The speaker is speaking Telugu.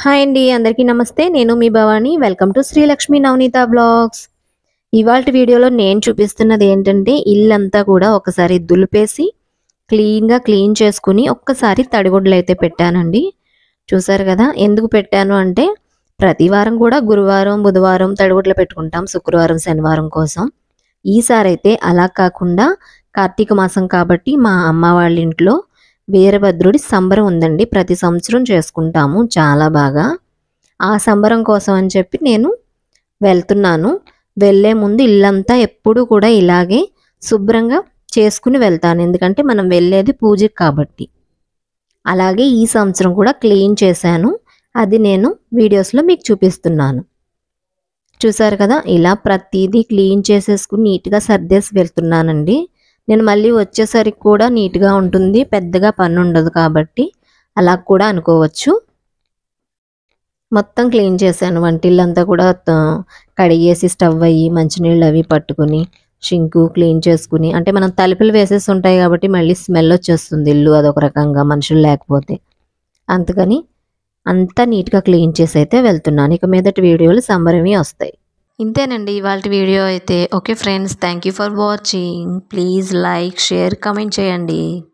హాయ్ అండి అందరికీ నమస్తే నేను మీ Bhavani welcome to Srilakshmi Navaneetha blogs ఇవాళ వీడియోలో నేను చూపిస్తున్నది ఏంటంటే ఇల్లంతా కూడా ఒకసారి దులిపేసి క్లీన్గా క్లీన్ చేసుకుని ఒక్కసారి తడిగుడ్లు అయితే పెట్టానండి చూసారు కదా ఎందుకు పెట్టాను అంటే ప్రతి వారం కూడా గురువారం బుధవారం తడిగుడ్లు పెట్టుకుంటాం శుక్రవారం శనివారం కోసం ఈసారి అయితే అలా కాకుండా కార్తీక మాసం కాబట్టి మా అమ్మ వాళ్ళ ఇంట్లో వీరభద్రుడి సంబరం ఉందండి ప్రతి సంవత్సరం చేసుకుంటాము చాలా బాగా ఆ సంబరం కోసం అని చెప్పి నేను వెళ్తున్నాను వెళ్ళే ముందు ఇల్లంతా ఎప్పుడు కూడా ఇలాగే శుభ్రంగా చేసుకుని వెళ్తాను ఎందుకంటే మనం వెళ్ళేది పూజకి కాబట్టి అలాగే ఈ సంవత్సరం కూడా క్లీన్ చేశాను అది నేను వీడియోస్లో మీకు చూపిస్తున్నాను చూసారు కదా ఇలా ప్రతిదీ క్లీన్ చేసేసుకుని నీట్గా సర్దేసి వెళ్తున్నానండి నేను మళ్ళీ వచ్చేసరికి కూడా నీట్గా ఉంటుంది పెద్దగా పని ఉండదు కాబట్టి అలా కూడా అనుకోవచ్చు మొత్తం క్లీన్ చేశాను వంటిల్లంతా కూడా త- కడిగేసి స్టవ్ అయ్యి మంచినీళ్ళు అవి పట్టుకుని షింకు క్లీన్ చేసుకుని అంటే మనం తలుపులు వేసేసి ఉంటాయి కాబట్టి మళ్ళీ స్మెల్ వచ్చేస్తుంది ఇల్లు అదొక రకంగా మనుషులు లేకపోతే అందుకని అంతా నీట్గా క్లీన్ చేసి అయితే వెళ్తున్నాను ఇక మీదటి వీడియోలు సంబరమే వస్తాయి ఇంతేనండి ఇవాళ వీడియో అయితే okay friends thank you for watching please like share comment చేయండి